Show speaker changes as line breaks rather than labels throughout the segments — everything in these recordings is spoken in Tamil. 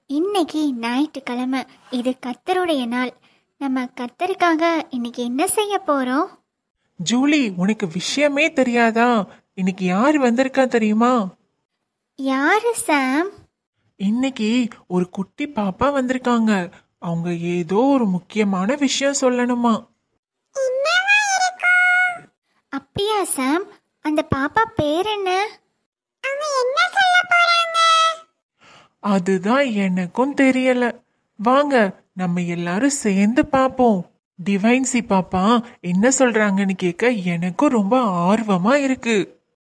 இன்னைக்கு ஞாயிற்றுக்கிழமை இது கத்தருடைய நாள் நம்ம கத்தருக்காக இன்னைக்கு என்ன செய்ய போறோம்
ஜூலி உனக்கு விஷயமே தெரியாதா இன்னைக்கு யார் வந்திருக்கா தெரியுமா
யாரு சாம்
இன்னைக்கு ஒரு குட்டி பாப்பா வந்திருக்காங்க அவங்க ஏதோ ஒரு முக்கியமான விஷயம் சொல்லணுமா
அப்படியா சாம் அந்த பாப்பா பேர் என்ன
அதுதான் எனக்கும் தெரியல வாங்க நம்ம எல்லாரும் சேர்ந்து பார்ப்போம் டிவைன்சி பாப்பா என்ன சொல்றாங்கன்னு கேட்க எனக்கும் ரொம்ப ஆர்வமா இருக்கு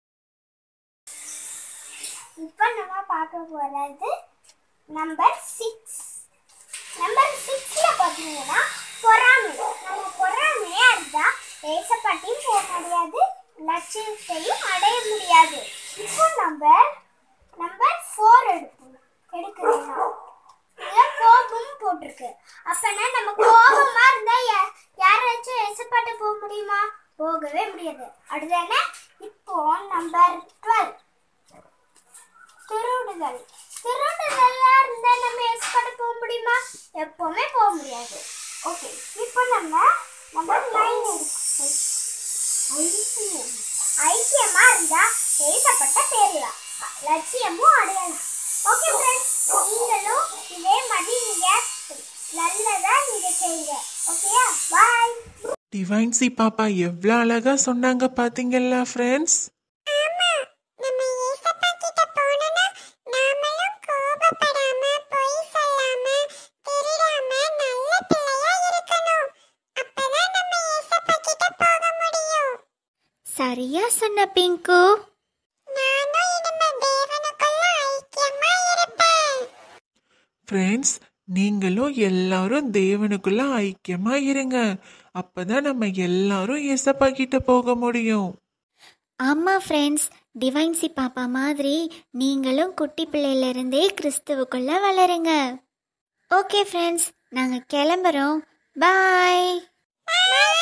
இப்போ நம்ம பார்க்க போகிறது நம்பர் சிக்ஸ் நம்பர் சிக்ஸில் பார்த்தீங்கன்னா பொறாமை நம்ம பொறாமையாக இருந்தால் தேசப்பட்டியும் போக முடியாது லட்சியத்தையும் அடைய முடியாது இப்போ நம்ம நம்பர் ஃபோர் எடுப்போம் எடுக்கிறீங்க இதில் கோபம் போட்டிருக்கு அப்பனா நம்ம கோபமா இருந்தா யா- யாராச்சும் எசப்பாட்ட போக முடியுமா போகவே முடியாது அடுத்தானே இப்போ நம்பர் டுவெல் திருடுதல் திருடுதலா இருந்தா நம்ம எக்ஸ்பர்ட் போக முடியுமா எப்பவுமே போக முடியாது ஓகே இப்போ நம்ம நம்பர் நைன் இருக்கு ஐக்கியம் ஐக்கியமா இருந்தா பேசப்பட்ட பேரலாம் லட்சியமும் அடையலாம் ஓகே ஃப்ரெண்ட்ஸ் நீங்களும் இதே மாதிரி நீங்க நல்லதா நீங்க செய்யுங்க ஓகேயா பாய்
டிவைன்சி பாப்பா எவ்வளோ அழகா சொன்னாங்க பாத்தீங்களா ஃப்ரெண்ட்ஸ்
நம்ம ஏசப்பா கிட்ட போனோம்னா நாமளும் கோபப்படாம பொய் சொல்லாம திருடாம நல்ல பிள்ளையா இருக்கணும் அப்பதான் நம்ம ஏசப்பா கிட்ட போக முடியும்
சரியா சொன்ன பிங்கு
நானும் இனிமே தேவனுக்குள்ள ஐக்கியமா இருப்பேன்
ஃப்ரெண்ட்ஸ் நீங்களும் எல்லாரும் தேவனுக்குள்ள ஐக்கியமா இருங்க அப்பதான் நம்ம எல்லாரும் எசப்பா கிட்ட போக முடியும்
ஆமா ஃப்ரெண்ட்ஸ் டிவைன்சி பாப்பா மாதிரி நீங்களும் குட்டி பிள்ளையில இருந்தே கிறிஸ்துவுக்குள்ள வளருங்க ஓகே ஃப்ரெண்ட்ஸ் நாங்கள் கிளம்புறோம் பாய்
Bye.